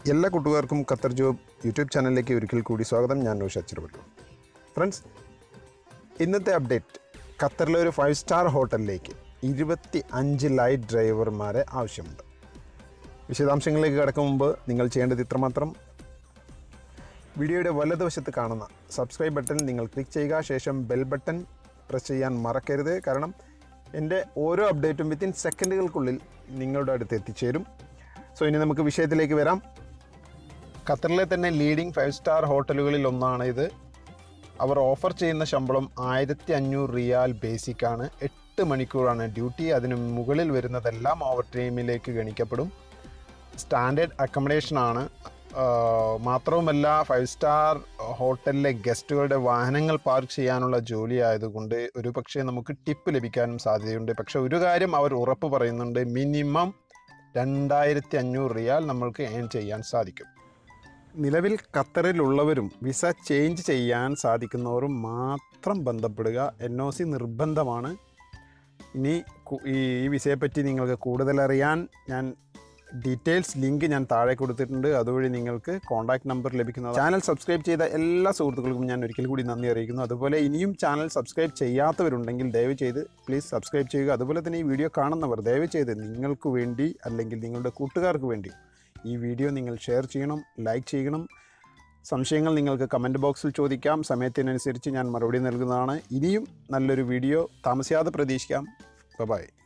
എല്ലാ കൂട്ടുകാർക്കും Qatar job YouTube ചാനലിലേക്ക് ഒരിക്കൽ കൂടി സ്വാഗതം ഞാൻ നൂഷ ചെറുപള്ളു ഫ്രണ്ട്സ് ഇന്നത്തെ അപ്ഡേറ്റ് ഖത്തറിലെ ഒരു ഫൈവ് സ്റ്റാർ ഹോട്ടലിലേക്ക് ഇരുപത്തി അഞ്ച് ലൈറ്റ് ഡ്രൈവർമാരെ ആവശ്യമുണ്ട് വിശദാംശങ്ങളിലേക്ക് കടക്കും മുമ്പ് നിങ്ങൾ ചെയ്യേണ്ടത് ഇത്രമാത്രം വീഡിയോയുടെ വലതുവശത്ത് കാണുന്ന സബ്സ്ക്രൈബ് ബട്ടൺ നിങ്ങൾ ക്ലിക്ക് ചെയ്യുക ശേഷം ബെൽ ബട്ടൺ പ്രസ് ചെയ്യാൻ മറക്കരുത് കാരണം എൻ്റെ ഓരോ അപ്ഡേറ്റും വിത്തിൻ സെക്കൻഡുകൾക്കുള്ളിൽ നിങ്ങളുടെ അടുത്ത് എത്തിച്ചേരും സോ ഇനി നമുക്ക് വിഷയത്തിലേക്ക് വരാം ഖത്തറിലെ തന്നെ ലീഡിംഗ് ഫൈവ് സ്റ്റാർ ഹോട്ടലുകളിൽ ഒന്നാണ് ഇത് അവർ ഓഫർ ചെയ്യുന്ന ശമ്പളം ആയിരത്തി അഞ്ഞൂറ് റിയാൽ ബേസിക് ആണ് എട്ട് മണിക്കൂറാണ് ഡ്യൂട്ടി അതിന് മുകളിൽ വരുന്നതെല്ലാം ഓവർ ടൈമിലേക്ക് ഗണിക്കപ്പെടും സ്റ്റാൻഡേർഡ് അക്കോമഡേഷൻ ആണ് ആഹ് മാത്രവുമല്ല ഫൈവ് സ്റ്റാർ ഹോട്ടലിലെ ഗസ്റ്റുകളുടെ വാഹനങ്ങൾ പാർക്ക് ചെയ്യാനുള്ള ജോലി ആയതുകൊണ്ട് ഒരു പക്ഷേ നമുക്ക് ടിപ്പ് ലഭിക്കാനും സാധ്യതയുണ്ട് പക്ഷെ ഒരു കാര്യം അവർ ഉറപ്പ് പറയുന്നുണ്ട് മിനിമം രണ്ടായിരത്തി അഞ്ഞൂറ് റിയാൽ നമ്മൾക്ക് ഏൺ ചെയ്യാൻ സാധിക്കും നിലവിൽ ഖത്തറിലുള്ളവരും വിസ ചേഞ്ച് ചെയ്യാൻ സാധിക്കുന്നവരും മാത്രം ബന്ധപ്പെടുക എൻ ഒ സി നിർബന്ധമാണ് ഇനി കു- ഈ ഈ വിസയെപ്പറ്റി നിങ്ങൾക്ക് കൂടുതൽ അറിയാൻ ഞാൻ ഡീറ്റെയിൽസ് ലിങ്ക് ഞാൻ താഴെ കൊടുത്തിട്ടുണ്ട് അതുവഴി നിങ്ങൾക്ക് കോൺടാക്ട് നമ്പർ ലഭിക്കുന്നത് ചാനൽ സബ്സ്ക്രൈബ് ചെയ്ത എല്ലാ സുഹൃത്തുക്കൾക്കും ഞാൻ ഒരിക്കൽ കൂടി നന്ദി അറിയിക്കുന്നു അതുപോലെ ഇനിയും ചാനൽ സബ്സ്ക്രൈബ് ചെയ്യാത്തവരുണ്ടെങ്കിൽ ദയവ് ചെയ്ത് പ്ലീസ് സബ്സ്ക്രൈബ് ചെയ്യുക അതുപോലെ തന്നെ ഈ വീഡിയോ കാണുന്നവർ ദയവ് ചെയ്ത് നിങ്ങൾക്ക് വേണ്ടി അല്ലെങ്കിൽ നിങ്ങളുടെ കൂട്ടുകാർക്ക് വേണ്ടി ഈ വീഡിയോ നിങ്ങൾ ഷെയർ ചെയ്യണം ലൈക്ക് ചെയ്യണം സംശയങ്ങൾ നിങ്ങൾക്ക് കമൻറ്റ് ബോക്സിൽ ചോദിക്കാം സമയത്തിനനുസരിച്ച് ഞാൻ മറുപടി നൽകുന്നതാണ് ഇനിയും നല്ലൊരു വീഡിയോ താമസിയാതെ പ്രതീക്ഷിക്കാം ബൈ